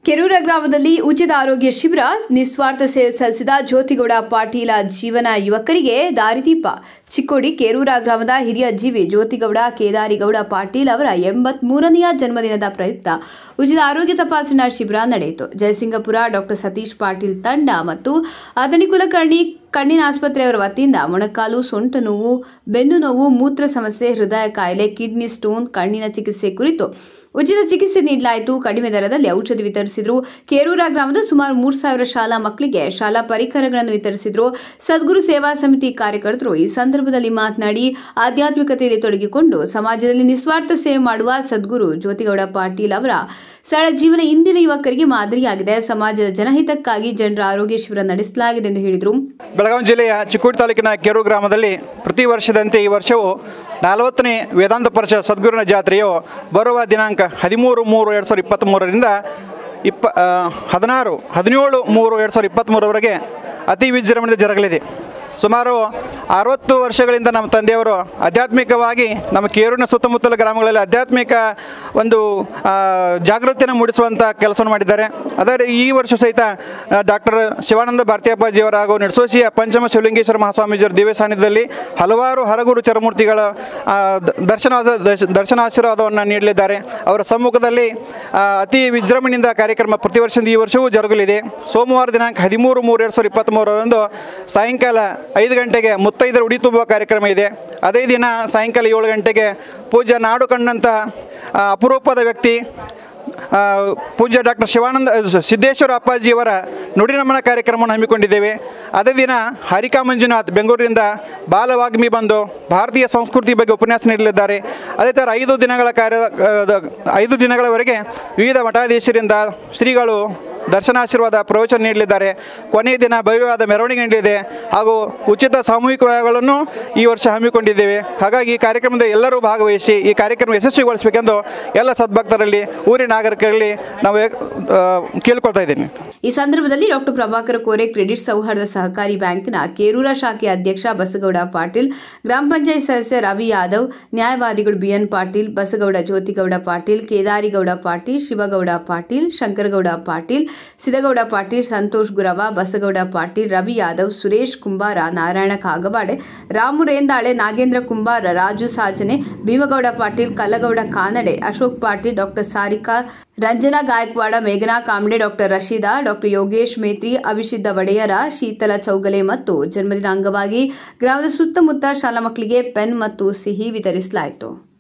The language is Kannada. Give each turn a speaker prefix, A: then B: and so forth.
A: ಕೆರೂರ ಗ್ರಾಮದಲ್ಲಿ ಉಚಿತ ಆರೋಗ್ಯ ಶಿಬಿರ ನಿಸ್ವಾರ್ಥ ಸೇವೆ ಸಲ್ಲಿಸಿದ ಜ್ಯೋತಿಗೌಡ ಪಾಟೀಲ ಜೀವನ ಯುವಕರಿಗೆ ದಾರಿದೀಪ ಚಿಕ್ಕೋಡಿ ಕೆರೂರ ಗ್ರಾಮದ ಹಿರಿಯ ಜೀವಿ ಜ್ಯೋತಿಗೌಡ ಕೇದಾರಿಗೌಡ ಪಾಟೀಲ್ ಅವರ ಎಂಬತ್ ಮೂರನೆಯ ಜನ್ಮದಿನದ ಪ್ರಯುಕ್ತ ಉಚಿತ ಆರೋಗ್ಯ ತಪಾಸಣಾ ಶಿಬಿರ ನಡೆಯಿತು ಜಯಸಿಂಗಪುರ ಡಾಕ್ಟರ್ ಸತೀಶ್ ಪಾಟೀಲ್ ತಂಡ ಮತ್ತು ಅದನಿ ಕುಲಕರ್ಣಿ ಕಣ್ಣಿನ ಆಸ್ಪತ್ರೆಯವರ ವತಿಯಿಂದ ಮೊಣಕಾಲು ಸೊಂಟ ನೋವು ಬೆನ್ನು ನೋವು ಮೂತ್ರ ಸಮಸ್ಯೆ ಹೃದಯ ಕಾಯಿಲೆ ಕಿಡ್ನಿ ಸ್ಟೋನ್ ಕಣ್ಣಿನ ಚಿಕಿತ್ಸೆ ಕುರಿತು ಉಚಿತ ಚಿಕಿತ್ಸೆ ನೀಡಲಾಯಿತು ಕಡಿಮೆ ದರದಲ್ಲಿ ಔಷಧಿ ವಿತರಿಸಿದ್ರು ಕೇರೂರ ಗ್ರಾಮದ ಸುಮಾರು ಮೂರು ಸಾವಿರ ಶಾಲಾ ಮಕ್ಕಳಿಗೆ ಶಾಲಾ ಪರಿಕರಗಳನ್ನು ವಿತರಿಸಿದ್ರು ಸದ್ಗುರು ಸೇವಾ ಸಮಿತಿ ಕಾರ್ಯಕರ್ತರು ಈ ಸಂದರ್ಭದಲ್ಲಿ ಮಾತನಾಡಿ ಆಧ್ಯಾತ್ಮಿಕತೆಯಲ್ಲಿ ತೊಡಗಿಕೊಂಡು ಸಮಾಜದಲ್ಲಿ ನಿಸ್ವಾರ್ಥ ಸೇವೆ ಮಾಡುವ ಸದ್ಗುರು ಜ್ಯೋತಿಗೌಡ ಪಾಟೀಲ್ ಅವರ ಸರಳ ಜೀವನ ಇಂದಿನ ಯುವಕರಿಗೆ ಮಾದರಿಯಾಗಿದೆ ಸಮಾಜದ ಜನಹಿತಕ್ಕಾಗಿ ಜನರ ಆರೋಗ್ಯ ಶಿಬಿರ ನಡೆಸಲಾಗಿದೆ ಎಂದು ಹೇಳಿದರು
B: ಬೆಳಗಾವಿ ಜಿಲ್ಲೆಯ ಚಿಕ್ಕೋಡಿ ತಾಲೂಕಿನ ಕೆರು ಗ್ರಾಮದಲ್ಲಿ ಪ್ರತಿ ವರ್ಷದಂತೆ ಈ ವರ್ಷವು ನಲವತ್ತನೇ ವೇದಾಂತ ಪರಿಷತ್ ಸದ್ಗುರುನ ಜಾತ್ರೆಯು ಬರುವ ದಿನಾಂಕ ಹದಿಮೂರು ಮೂರು ಎರಡು ಸಾವಿರದ ಇಪ್ಪತ್ತ್ಮೂರರಿಂದ ಇಪ್ಪ ಆ, ಹದಿನಾರು ಹದಿನೇಳು ಮೂರು ಎರಡು ಸಾವಿರದ ಇಪ್ಪತ್ತ್ಮೂರವರೆಗೆ ಅತಿ ವಿಜೃಂಭಣೆಯಿಂದ ಜರಗಲಿದೆ ಸುಮಾರು ಅರವತ್ತು ವರ್ಷಗಳಿಂದ ನಮ್ಮ ತಂದೆಯವರು ಆಧ್ಯಾತ್ಮಿಕವಾಗಿ ನಮ್ಮ ಕೇರೂರಿನ ಸುತ್ತಮುತ್ತಲ ಗ್ರಾಮಗಳಲ್ಲಿ ಆಧ್ಯಾತ್ಮಿಕ ಒಂದು ಆ, ಜಾಗೃತಿಯನ್ನು ಮೂಡಿಸುವಂಥ ಕೆಲಸವನ್ನು ಮಾಡಿದ್ದಾರೆ ಅದೇ ಈ ವರ್ಷ ಸಹಿತ ಡಾಕ್ಟರ್ ಶಿವಾನಂದ ಭಾರತೀಯಪ್ಪಾಜಿಯವರ ಹಾಗೂ ನಡಸೋಶಿಯ ಪಂಚಮ ಶಿವಲಿಂಗೇಶ್ವರ ಮಹಾಸ್ವಾಮೀಜಿಯವರ ದಿವ್ಯ ಸಾನ್ನಿಧ್ಯದಲ್ಲಿ ಹಲವಾರು ಹರಗುರು ಚರಮೂರ್ತಿಗಳ ಆ, ದ- ದರ್ಶನ ದರ್ಶ- ದರ್ಶನಾಶೀರ್ವಾದವನ್ನು ನೀಡಲಿದ್ದಾರೆ ಅವರ ಸಮ್ಮುಖದಲ್ಲಿ ಆ, ಅತಿ ವಿಜೃಂಭಣೆಯಿಂದ ಕಾರ್ಯಕ್ರಮ ಪ್ರತಿ ವರ್ಷದಿಂದ ಈ ವರ್ಷವೂ ಜರುಗಲಿದೆ ಸೋಮವಾರ ದಿನಾಂಕ ಹದಿಮೂರು ಮೂರು ಎರಡು ಸಾವಿರದ ಇಪ್ಪತ್ತ್ಮೂರರಂದು ಸಾಯಂಕಾಲ ಐದು ಗಂಟೆಗೆ ಮುತ್ತೈದರ ಉಡಿ ತುಂಬುವ ಕಾರ್ಯಕ್ರಮ ಇದೆ ಅದೇ ದಿನ ಸಾಯಂಕಾಲ ಏಳು ಗಂಟೆಗೆ ಪೂಜ್ಯ ನಾಡು ಕಂಡಂಥ ಆ, ಅಪರೂಪದ ವ್ಯಕ್ತಿ ಆ, ಪೂಜ್ಯ ಡಾಕ್ಟರ್ ಶಿವಾನಂದ ಸಿದ್ದೇಶ್ವರ ಅಪ್ಪಾಜಿಯವರ ನುಡಿನಮನ ಕಾರ್ಯಕ್ರಮವನ್ನು ಹಮ್ಮಿಕೊಂಡಿದ್ದೇವೆ ಅದೇ ದಿನ ಹರಿಕಾ ಮಂಜುನಾಥ್ ಬೆಂಗಳೂರಿನಿಂದ ಬಾಲವಾಗ್ಮಿ ಬಂದು ಭಾರತೀಯ ಸಂಸ್ಕೃತಿ ಬಗ್ಗೆ ಉಪನ್ಯಾಸ ನೀಡಲಿದ್ದಾರೆ ಅದೇ ಥರ ಐದು ದಿನಗಳ ಕಾರ್ಯ ಆ, ದ- ಐದು ದಿನಗಳವರೆಗೆ ವಿವಿಧ ಮಠಾಧೀಶರಿಂದ ಶ್ರೀಗಳು ದರ್ಶನಾಶೀರ್ವಾದ ಪ್ರವಚನ ನೀಡಲಿದ್ದಾರೆ ಕೊನೆಯ ದಿನ ಭವ್ಯವಾದ ಮೆರವಣಿಗೆ ನೀಡಲಿದೆ ಹಾಗೂ ಉಚಿತ ಸಾಮೂಹಿಕ ವ್ಯಾಯಾಮಗಳನ್ನು ಈ ವರ್ಷ ಹಮ್ಮಿಕೊಂಡಿದ್ದೇವೆ ಹಾಗಾಗಿ ಈ ಕಾರ್ಯಕ್ರಮದ ಎಲ್ಲರೂ ಭಾಗವಹಿಸಿ ಈ ಕಾರ್ಯಕ್ರಮ ಯಶಸ್ವಿಗೊಳಿಸಬೇಕೆಂದು ಎಲ್ಲ ಸದ್ಭಕ್ತರಲ್ಲಿ ಊರಿನ ನಾಗರಿಕರಲ್ಲಿ ನಾವು ಆ, ಕೇಳ್ಕೊಳ್ತಾ ಇದ್ದೀನಿ
A: ಈ ಸಂದರ್ಭದಲ್ಲಿ ಡಾಕ್ಟರ್ ಪ್ರಭಾಕರ ಕೋರೆ ಕ್ರೆಡಿಟ್ ಸೌಹಾರ್ದ ಸಹಕಾರಿ ಬ್ಯಾಂಕ್ನ ಕೇರೂರ ಶಾಖೆ ಅಧ್ಯಕ್ಷ ಬಸಗೌಡ ಪಾಟೀಲ್ ಗ್ರಾಮ ಪಂಚಾಯತ್ ಸದಸ್ಯ ರವಿ ಯಾದವ್ ನ್ಯಾಯವಾದಿಗಳು ಬಿಎನ್ ಪಾಟೀಲ್ ಬಸಗೌಡ ಜ್ಯೋತಿಗೌಡ ಪಾಟೀಲ್ ಕೇದಾರಿಗೌಡ ಪಾಟೀಲ್ ಶಿವಗೌಡ ಪಾಟೀಲ್ ಶಂಕರಗೌಡ ಪಾಟೀಲ್ ಸಿದಗೌಡ ಪಾಟೀಲ್ ಸಂತೋಷ್ ಗುರವ ಬಸಗೌಡ ಪಾಟೀಲ್ ರವಿ ಯಾದವ್ ಸುರೇಶ್ ಕುಂಬಾರ ನಾರಾಯಣ ಕಾಗವಾಡೆ ರಾಮು ರೇಂದಾಳೆ ನಾಗೇಂದ್ರ ಕುಂಬಾರ ರಾಜು ಸಾಜನೆ ಭೀಮಗೌಡ ಪಾಟೀಲ್ ಕಲ್ಲಗೌಡ ಕಾನಡೆ ಅಶೋಕ್ ಪಾಟೀಲ್ ಡಾಕ್ಟರ್ ಸಾರಿಕಾ ರಂಜನಾ ಗಾಯಕ್ವಾಡ ಮೇಘನಾ ಕಾಂಬ್ಳೆ ಡಾಕ್ಟರ್ ರಶೀದಾ ಡಾಕ್ಟರ್ ಯೋಗೇಶ್ ಮೇತ್ರಿ ಅಭಿಷಿದ್ಧ ಒಡೆಯರ ಶೀತಲ ಚೌಗಲೆ ಮತ್ತು ಜನ್ಮದಿನ ಅಂಗವಾಗಿ ಗ್ರಾಮದ ಸುತ್ತಮುತ್ತ ಶಾಲಾ ಮಕ್ಕಳಿಗೆ ಪೆನ್ ಮತ್ತು ಸಿಹಿ ವಿತರಿಸಲಾಯಿತು